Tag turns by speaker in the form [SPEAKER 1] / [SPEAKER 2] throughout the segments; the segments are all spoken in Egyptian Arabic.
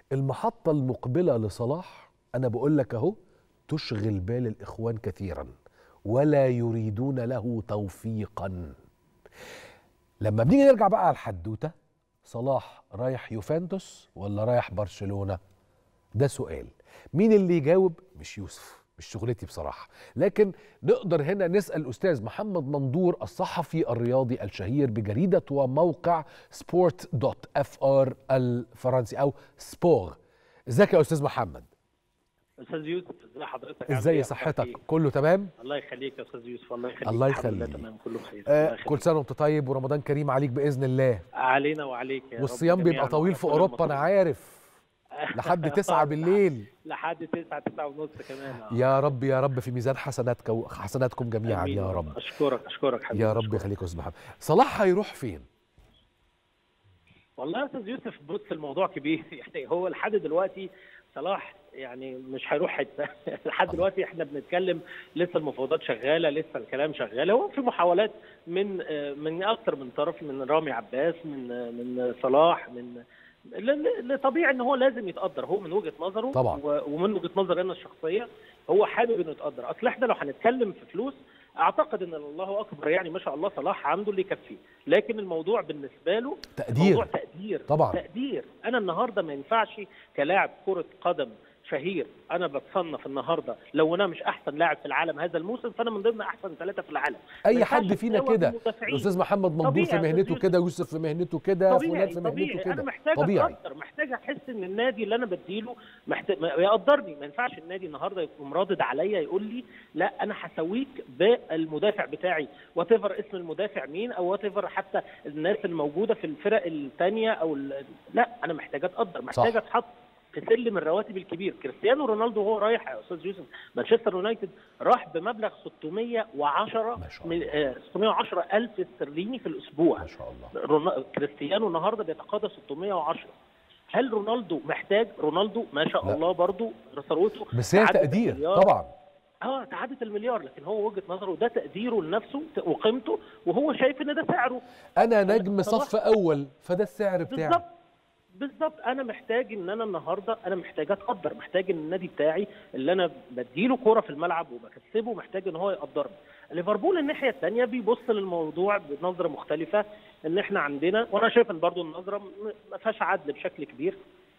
[SPEAKER 1] المحطة المقبلة لصلاح أنا بقول لك أهو تشغل بال الإخوان كثيرا ولا يريدون له توفيقا لما بنيجي نرجع بقى على الحدوتة صلاح رايح يوفنتوس ولا رايح برشلونة ده سؤال مين اللي يجاوب مش يوسف مش شغلتي بصراحة لكن نقدر هنا نسأل أستاذ محمد مندور الصحفي الرياضي الشهير بجريدة وموقع سبورت دوت اف ار الفرنسي أو سبور ازيك يا أستاذ محمد
[SPEAKER 2] استاذ يوسف ازي حضرتك
[SPEAKER 1] ازاي صحتك كله تمام
[SPEAKER 2] الله يخليك يا استاذ يوسف الله يخليك
[SPEAKER 1] الله
[SPEAKER 2] الحمد لله
[SPEAKER 1] يخليك.
[SPEAKER 2] تمام كله بخير
[SPEAKER 1] آه
[SPEAKER 2] الله يخليك.
[SPEAKER 1] كل سنة وانت طيب ورمضان كريم عليك بإذن الله
[SPEAKER 2] علينا وعليك يا رب
[SPEAKER 1] والصيام
[SPEAKER 2] جميعاً
[SPEAKER 1] بيبقى طويل في
[SPEAKER 2] وربنا
[SPEAKER 1] أوروبا أنا
[SPEAKER 2] المطلوب.
[SPEAKER 1] عارف لحد تسعة بالليل
[SPEAKER 2] لحد 9 9 ونص كمان آه.
[SPEAKER 1] يا رب يا رب في ميزان حسناتك حسناتكم جميعا
[SPEAKER 2] آمين
[SPEAKER 1] يا رب
[SPEAKER 2] اشكرك اشكرك حبيبي
[SPEAKER 1] يا رب
[SPEAKER 2] أشكرك.
[SPEAKER 1] يخليك يا استاذ محمد صلاح هيروح فين
[SPEAKER 2] والله يا استاذ يوسف بص الموضوع كبير يعني هو لحد دلوقتي صلاح يعني مش هيروح حته لحد دلوقتي احنا بنتكلم لسه المفاوضات شغاله لسه الكلام شغال هو في محاولات من آه، من اكتر من طرف من رامي عباس من آه، من صلاح من ل- ل- طبيعي ان هو لازم يتقدر هو من وجهه نظره
[SPEAKER 1] طبعا.
[SPEAKER 2] و- ومن وجهه نظري انا الشخصيه هو حابب انه يتقدر اصل احنا لو هنتكلم في فلوس اعتقد ان الله اكبر يعني ما شاء الله صلاح عنده اللي يكفيه لكن الموضوع بالنسبه له
[SPEAKER 1] تقدير.
[SPEAKER 2] موضوع تقدير
[SPEAKER 1] طبعا.
[SPEAKER 2] تقدير انا النهارده ما ينفعش كلاعب كره قدم شهير انا بتصنف النهارده لو انا مش احسن لاعب في العالم هذا الموسم فانا من ضمن احسن ثلاثه في العالم ما
[SPEAKER 1] اي
[SPEAKER 2] ينفعش
[SPEAKER 1] حد فينا
[SPEAKER 2] تساوي
[SPEAKER 1] كده
[SPEAKER 2] بالمدافعين.
[SPEAKER 1] الاستاذ محمد مندور
[SPEAKER 2] طبيعي
[SPEAKER 1] في
[SPEAKER 2] يا أستاذ
[SPEAKER 1] مهنته
[SPEAKER 2] يوسف.
[SPEAKER 1] كده يوسف في مهنته كده فلان
[SPEAKER 2] طبيعي
[SPEAKER 1] في مهنته
[SPEAKER 2] طبيعي انا
[SPEAKER 1] كده
[SPEAKER 2] محتاج
[SPEAKER 1] طبيعي
[SPEAKER 2] اتقدر محتاج احس ان النادي اللي انا بديله محتاج ما- يقدرني ما ينفعش النادي النهارده يكون رادد عليا يقول لي لا انا هسويك بالمدافع بتاعي وات اسم المدافع مين او وات حتى الناس الموجوده في الفرق الثانيه او ال- لا انا محتاج اتقدر محتاج
[SPEAKER 1] صح.
[SPEAKER 2] اتحط في سلم الرواتب الكبير كريستيانو رونالدو وهو رايح يا استاذ يوسف مانشستر يونايتد راح بمبلغ 610
[SPEAKER 1] ما شاء
[SPEAKER 2] من آه، 610 الف استرليني في الاسبوع
[SPEAKER 1] ما شاء الله
[SPEAKER 2] رونا- كريستيانو النهارده بيتقاضى 610 هل رونالدو محتاج رونالدو ما شاء
[SPEAKER 1] لا.
[SPEAKER 2] الله برضو ثروته
[SPEAKER 1] بس هي
[SPEAKER 2] تعدت
[SPEAKER 1] تقدير
[SPEAKER 2] المليار.
[SPEAKER 1] طبعا
[SPEAKER 2] اه تعدت المليار لكن هو وجهه نظره ده تقديره لنفسه وقيمته وهو شايف ان ده سعره
[SPEAKER 1] انا نجم
[SPEAKER 2] صلاح-
[SPEAKER 1] صف اول فده السعر بتاعي
[SPEAKER 2] بالظبط بالظبط انا محتاج ان انا النهارده انا محتاج اتقدر محتاج ان النادي بتاعي اللي انا بديله كوره في الملعب وبكسبه محتاج ان هو يقدرني ليفربول الناحيه الثانيه بيبص للموضوع بنظره مختلفه ان احنا عندنا وانا شايف ان برضو النظره م- ما فيهاش عدل بشكل كبير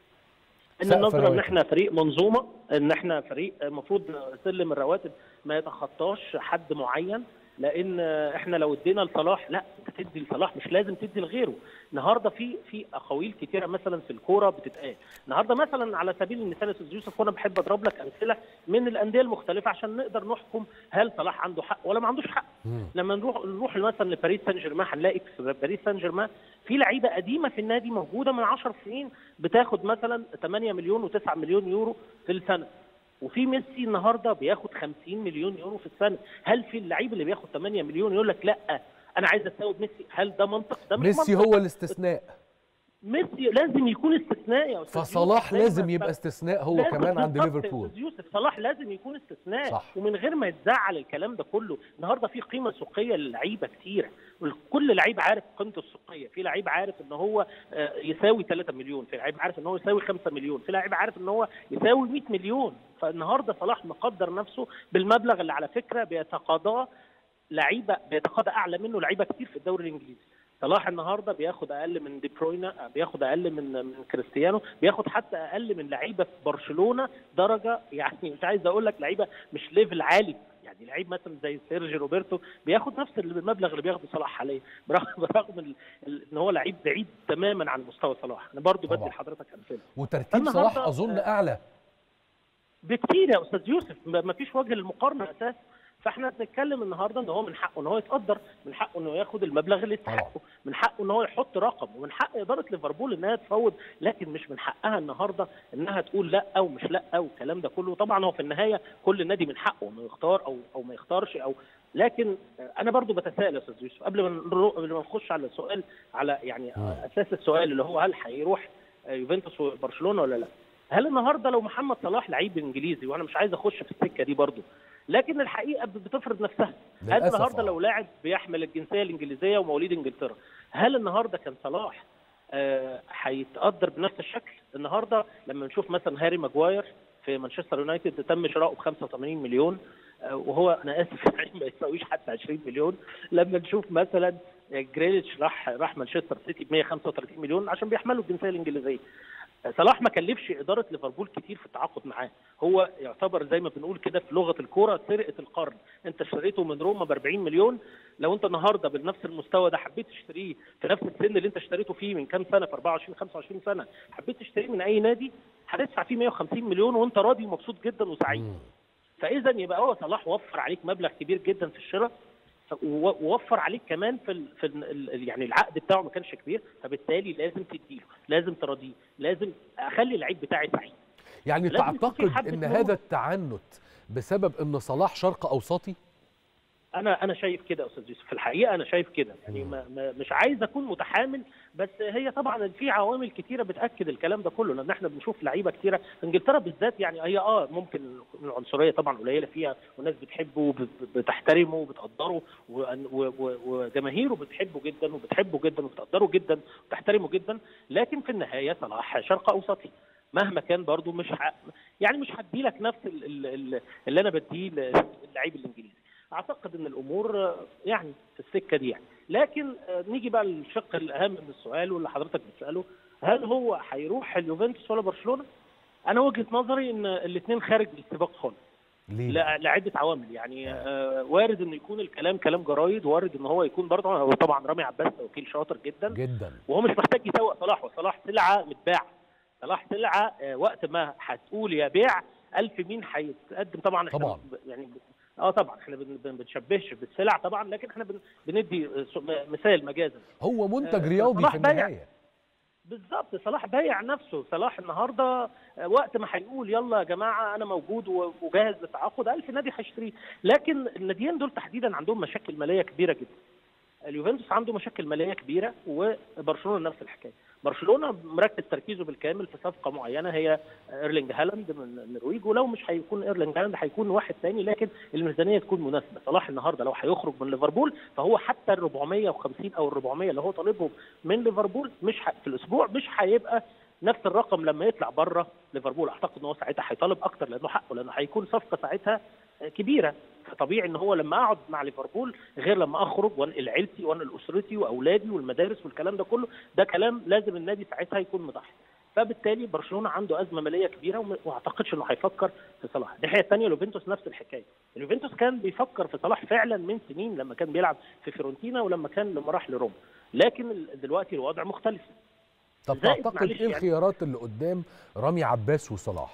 [SPEAKER 2] ان
[SPEAKER 1] سقف
[SPEAKER 2] النظره ان
[SPEAKER 1] رواتب.
[SPEAKER 2] احنا فريق منظومه ان احنا فريق المفروض سلم الرواتب ما يتخطاش حد معين لان احنا لو ادينا لصلاح لا انت تدي لصلاح مش لازم تدي لغيره النهارده في في اقاويل كتيره مثلا في الكوره بتتقال النهارده مثلا على سبيل المثال يا استاذ يوسف وانا بحب اضرب لك امثله من الانديه المختلفه عشان نقدر نحكم هل صلاح عنده حق ولا ما عندوش حق
[SPEAKER 1] مم.
[SPEAKER 2] لما نروح نروح مثلا لباريس سان جيرمان هنلاقي في باريس سان جيرمان في لعيبه قديمه في النادي موجوده من 10 سنين بتاخد مثلا 8 مليون و9 مليون يورو في السنه وفي ميسي النهارده بياخد 50 مليون يورو في السنه هل في اللعيب اللي بياخد 8 مليون يقول لك لا انا عايز اساوي ميسي هل ده منطق ده مش
[SPEAKER 1] ميسي
[SPEAKER 2] منطق.
[SPEAKER 1] هو الاستثناء
[SPEAKER 2] ميسي لازم يكون استثناء يا استاذ
[SPEAKER 1] فصلاح
[SPEAKER 2] يوسف.
[SPEAKER 1] لازم
[SPEAKER 2] دايماً
[SPEAKER 1] يبقى استثناء هو
[SPEAKER 2] لازم
[SPEAKER 1] كمان عند
[SPEAKER 2] بالظبط يا
[SPEAKER 1] ليفربول
[SPEAKER 2] أستاذ يوسف صلاح لازم يكون استثناء
[SPEAKER 1] صح.
[SPEAKER 2] ومن غير ما يتزعل الكلام ده كله النهارده في قيمه سوقيه للعيبه كتير كل لعيب عارف قيمته السوقيه في لعيب عارف ان هو آه، يساوي 3 مليون في لعيب عارف ان هو يساوي 5 مليون في لعيب عارف ان هو يساوي 100 مليون فالنهارده صلاح مقدر نفسه بالمبلغ اللي على فكره بيتقاضاه لعيبه بيتقاضى اعلى منه لعيبه كتير في الدوري الانجليزي صلاح النهارده بياخد اقل من دي بروينا بياخد اقل من من كريستيانو بياخد حتى اقل من لعيبه في برشلونه درجه يعني مش عايز اقول لك لعيبه مش ليفل عالي يعني لعيب مثلا زي سيرجي روبرتو بياخد نفس المبلغ اللي بياخده صلاح حاليا برغم برغم ال- ال- ان هو لعيب بعيد تماما عن مستوى صلاح انا برضو بدي
[SPEAKER 1] طبعا.
[SPEAKER 2] لحضرتك امثله
[SPEAKER 1] وترتيب
[SPEAKER 2] النهاردة-
[SPEAKER 1] صلاح اظن اعلى
[SPEAKER 2] بكتير يا استاذ يوسف ما فيش وجه للمقارنه اساسا فاحنا بنتكلم النهارده ان هو من حقه ان هو يتقدر من حقه انه ياخد المبلغ اللي يستحقه من حقه ان هو يحط رقم ومن حق اداره ليفربول انها تفوض لكن مش من حقها النهارده انها تقول لا او مش لا والكلام ده كله طبعا هو في النهايه كل نادي من حقه انه يختار او او ما يختارش او لكن انا برضو بتساءل يا استاذ يوسف قبل ما نرو- قبل ما نخش على السؤال على يعني
[SPEAKER 1] مم.
[SPEAKER 2] اساس السؤال اللي هو هل هيروح يوفنتوس وبرشلونه ولا لا هل النهارده لو محمد صلاح لعيب انجليزي وانا مش عايز اخش في السكه دي برضو لكن الحقيقه بتفرض نفسها هل
[SPEAKER 1] للأسف
[SPEAKER 2] النهارده
[SPEAKER 1] آه.
[SPEAKER 2] لو لاعب بيحمل الجنسيه الانجليزيه ومواليد انجلترا هل النهارده كان صلاح آه، هيتقدر بنفس الشكل النهارده لما نشوف مثلا هاري ماجواير في مانشستر يونايتد تم شراؤه ب 85 مليون آه، وهو انا اسف يعني ما يساويش حتى 20 مليون لما نشوف مثلا جريليتش راح راح مانشستر سيتي ب 135 مليون عشان بيحملوا الجنسيه الانجليزيه صلاح ما كلفش اداره ليفربول كتير في التعاقد معاه هو يعتبر زي ما بنقول كده في لغه الكوره سرقه القرن انت اشتريته من روما ب 40 مليون لو انت النهارده بنفس المستوى ده حبيت تشتريه في نفس السن اللي انت اشتريته فيه من كام سنه في 24 25 سنه حبيت تشتريه من اي نادي هتدفع فيه 150 مليون وانت راضي ومبسوط جدا وسعيد
[SPEAKER 1] مم.
[SPEAKER 2] فاذا يبقى هو صلاح وفر عليك مبلغ كبير جدا في الشراء ف- و- ووفر عليك كمان في ال في ال ال- يعني العقد بتاعه ما كانش كبير فبالتالي لازم تديله لازم تراضيه لازم اخلي اللعيب بتاعي سعيد
[SPEAKER 1] يعني
[SPEAKER 2] لازم يكون في
[SPEAKER 1] تعتقد
[SPEAKER 2] حبة
[SPEAKER 1] ان
[SPEAKER 2] نوع.
[SPEAKER 1] هذا التعنت بسبب ان صلاح شرق اوسطي
[SPEAKER 2] انا انا شايف كده يا استاذ يوسف في الحقيقه انا شايف كده يعني ما ما مش عايز اكون متحامل بس هي طبعا في عوامل كتيره بتاكد الكلام ده كله لان احنا بنشوف لعيبه كتيره انجلترا بالذات يعني هي اه ممكن العنصريه طبعا قليله فيها والناس بتحبه وبت- بتحترمه وبتقدره وأن- و- و- وجماهيره بتحبه جدا وبتحبه جدا وبتقدره جدا وبتحترمه جدا لكن في النهايه صلاح شرق اوسطي مهما كان برضه مش ح... يعني مش هدي لك نفس ال- ال- ال- اللي انا بديه للعيب الانجليزي اعتقد ان الامور آه، يعني في السكه دي يعني لكن آه، نيجي بقى للشق الاهم من السؤال واللي حضرتك بتساله هل هو هيروح اليوفنتوس ولا برشلونه؟ انا وجهه نظري ان الاثنين خارج السباق خالص
[SPEAKER 1] ليه
[SPEAKER 2] لا- لعده عوامل يعني آه، وارد ان يكون الكلام كلام جرايد وارد ان هو يكون برضه هو طبعا رامي عباس وكيل شاطر جدا
[SPEAKER 1] جدا
[SPEAKER 2] وهو مش محتاج يسوق صلاح وصلاح سلعه متباعه صلاح سلعه آه، وقت ما هتقول يا بيع ألف مين هيتقدم طبعا احنا
[SPEAKER 1] طبعاً.
[SPEAKER 2] ب- يعني ب- اه طبعا احنا بن- بن- بنشبهش بالسلع طبعا لكن احنا بن- بندي آه، س- م- مثال مجازا
[SPEAKER 1] هو منتج
[SPEAKER 2] آه،
[SPEAKER 1] رياضي
[SPEAKER 2] صلاح
[SPEAKER 1] في
[SPEAKER 2] بايع.
[SPEAKER 1] النهايه
[SPEAKER 2] بالظبط صلاح بايع نفسه صلاح النهارده آه، وقت ما هيقول يلا يا جماعه انا موجود و- وجاهز للتعاقد ألف نادي هيشتريه لكن الناديين دول تحديدا عندهم مشاكل ماليه كبيره جدا اليوفنتوس عنده مشاكل ماليه كبيره وبرشلونه نفس الحكايه برشلونه مركز تركيزه بالكامل في صفقه معينه هي ايرلينج هالاند من النرويج ولو مش هيكون ايرلينج هالاند هيكون واحد ثاني لكن الميزانيه تكون مناسبه صلاح النهارده لو هيخرج من ليفربول فهو حتى ال 450 او ال 400 اللي هو طالبهم من ليفربول مش ح... في الاسبوع مش هيبقى نفس الرقم لما يطلع بره ليفربول اعتقد ان هو ساعتها هيطالب اكتر لانه حقه لانه هيكون صفقه ساعتها كبيره فطبيعي ان هو لما اقعد مع ليفربول غير لما اخرج وانقل عيلتي وانقل اسرتي واولادي والمدارس والكلام ده كله ده كلام لازم النادي ساعتها يكون مضحي فبالتالي برشلونه عنده ازمه ماليه كبيره وما وما اعتقدش انه هيفكر في صلاح الناحيه الثانيه اليوفنتوس نفس الحكايه اليوفنتوس كان بيفكر في صلاح فعلا من سنين لما كان بيلعب في فيورنتينا ولما كان لما راح لروما لكن ال- دلوقتي الوضع مختلف
[SPEAKER 1] طب
[SPEAKER 2] زائد
[SPEAKER 1] تعتقد
[SPEAKER 2] معلش
[SPEAKER 1] ايه
[SPEAKER 2] يعني-
[SPEAKER 1] الخيارات اللي قدام رامي عباس وصلاح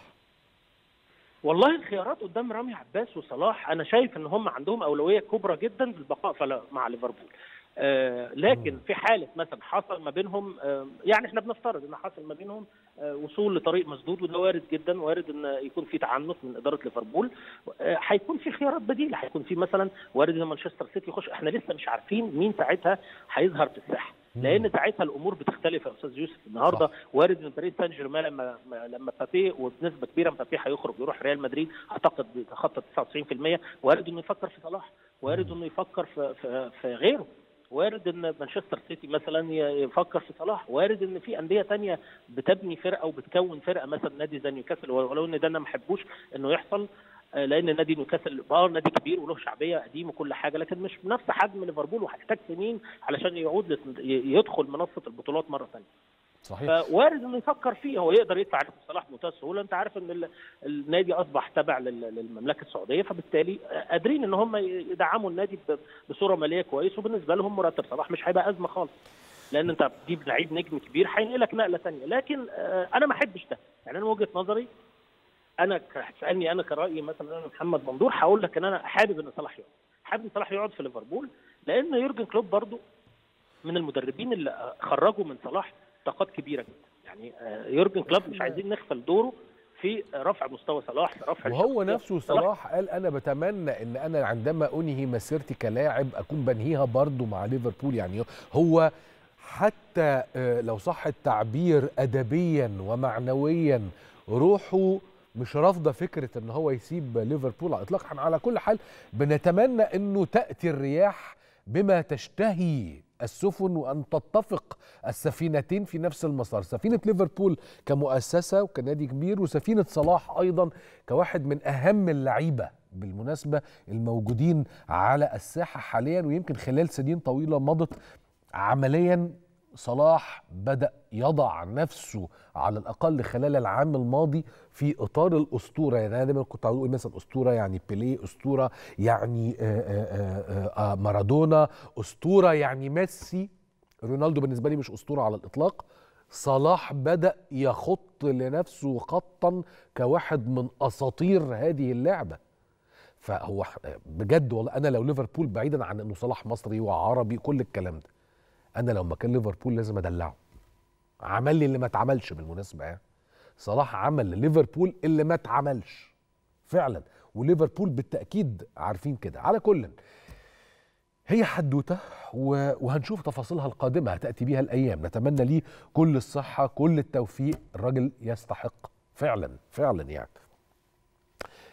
[SPEAKER 2] والله الخيارات قدام رامي عباس وصلاح انا شايف ان هم عندهم اولويه كبرى جدا بالبقاء فلا- مع ليفربول آه لكن
[SPEAKER 1] مم.
[SPEAKER 2] في حاله مثلا حصل ما بينهم آه يعني احنا بنفترض ان حصل ما بينهم آه وصول لطريق مسدود وده وارد جدا وارد ان يكون في تعنت من اداره ليفربول آه هيكون في خيارات بديله هيكون في مثلا وارد ان مانشستر سيتي يخش احنا لسه مش عارفين مين ساعتها هيظهر في الساحه
[SPEAKER 1] مم.
[SPEAKER 2] لان ساعتها الامور بتختلف يا استاذ يوسف النهارده
[SPEAKER 1] صح.
[SPEAKER 2] وارد ان باريس سان جيرمان لما ما- لما مبابي وبنسبه كبيره مبابي هيخرج يروح ريال مدريد اعتقد بيتخطى 99% وارد انه يفكر في صلاح وارد انه يفكر في في, في غيره وارد ان مانشستر سيتي مثلا ي- يفكر في صلاح وارد ان في انديه تانية بتبني فرقه وبتكون فرقه مثلا نادي زي نيوكاسل ولو ان ده انا ما احبوش انه يحصل آه، لان نادي نيوكاسل اه نادي كبير وله شعبيه قديم وكل حاجه لكن مش بنفس حجم ليفربول وهيحتاج سنين علشان يعود لس- ي- يدخل منصه البطولات مره ثانيه
[SPEAKER 1] صحيح
[SPEAKER 2] فوارد انه يفكر فيه هو يقدر يدفع عليه صلاح بمنتهى السهوله انت عارف ان ال- النادي اصبح تابع لل- للمملكه السعوديه فبالتالي قادرين ان هم يدعموا النادي ب- بصوره ماليه كويس وبالنسبه لهم مرتب صلاح مش هيبقى ازمه خالص لان انت بتجيب لعيب نجم كبير هينقلك نقله ثانيه لكن آه، انا ما احبش ده يعني انا من وجهه نظري انا ك- هتسالني انا كرايي مثلا انا محمد ممدوح هقول لك ان انا حابب ان صلاح يقعد حابب ان صلاح يقعد في ليفربول لان يورجن كلوب برضو من المدربين اللي خرجوا من صلاح طاقات كبيره جدا يعني آه، يورجن كلوب مش عايزين نغفل دوره في رفع مستوى صلاح في رفع
[SPEAKER 1] وهو
[SPEAKER 2] الشخصية.
[SPEAKER 1] نفسه صلاح قال انا بتمنى ان انا عندما انهي مسيرتي كلاعب اكون بنهيها برضو مع ليفربول يعني هو حتى آه، لو صح التعبير ادبيا ومعنويا روحه مش رافضه فكره ان هو يسيب ليفربول على الاطلاق احنا على كل حال بنتمنى انه تاتي الرياح بما تشتهي السفن وان تتفق السفينتين في نفس المسار سفينه ليفربول كمؤسسه وكنادي كبير وسفينه صلاح ايضا كواحد من اهم اللعيبه بالمناسبه الموجودين على الساحه حاليا ويمكن خلال سنين طويله مضت عمليا صلاح بدا يضع نفسه على الاقل خلال العام الماضي في اطار الاسطوره يعني انا دايما كنت اقول مثلا اسطوره يعني بيليه اسطوره يعني آآ آآ آآ مارادونا اسطوره يعني ميسي رونالدو بالنسبه لي مش اسطوره على الاطلاق صلاح بدا يخط لنفسه خطا كواحد من اساطير هذه اللعبه فهو بجد والله انا لو ليفربول بعيدا عن انه صلاح مصري وعربي كل الكلام ده انا لو مكان ليفربول لازم ادلعه عمل لي اللي ما اتعملش بالمناسبه يعني صلاح عمل لليفربول اللي ما اتعملش فعلا وليفربول بالتاكيد عارفين كده على كل هي حدوته وهنشوف تفاصيلها القادمه هتاتي بيها الايام نتمنى ليه كل الصحه كل التوفيق الراجل يستحق فعلا فعلا يعني